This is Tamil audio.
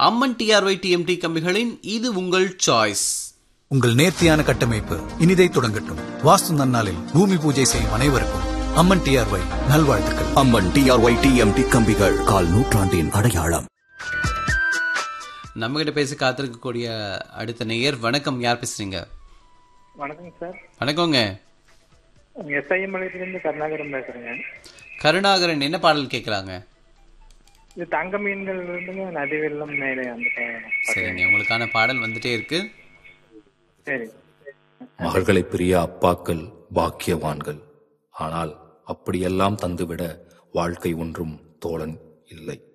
அம்மன் டிஆர்ஒய் டிஎம்டி கம்பிகளின் இது உங்கள் சாய்ஸ் உங்கள் நேர்த்தியான கட்டமைப்பு இனிதை தொடங்கட்டும் வாஸ்து நன்னாளில் பூமி பூஜை செய்யும் அனைவருக்கும் அம்மன் டிஆர்ஒய் நல்வாழ்த்துக்கள் அம்மன் டிஆர்ஒய் டிஎம்டி கம்பிகள் கால் நூற்றாண்டின் அடையாளம் நம்ம கிட்ட பேச காத்திருக்கக்கூடிய அடுத்த நேயர் வணக்கம் யார் பேசுறீங்க வணக்கம் சார் வணக்கங்க எஸ்ஐஎம் மலையத்திலிருந்து கருணாகரம் பேசுறேங்க கருணாகரன் என்ன பாடல் கேட்கலாங்க இது தங்க மீன்கள் இருந்துங்க நதி வெள்ளம் மேலே அந்த பா- சரிங்க உங்களுக்கான பாடல் வந்துட்டே இருக்கு சரி மகள்களை பிரிய அப்பாக்கள் பாக்கியவான்கள் ஆனால் அப்படியெல்லாம் தந்துவிட வாழ்க்கை ஒன்றும் தோழன் இல்லை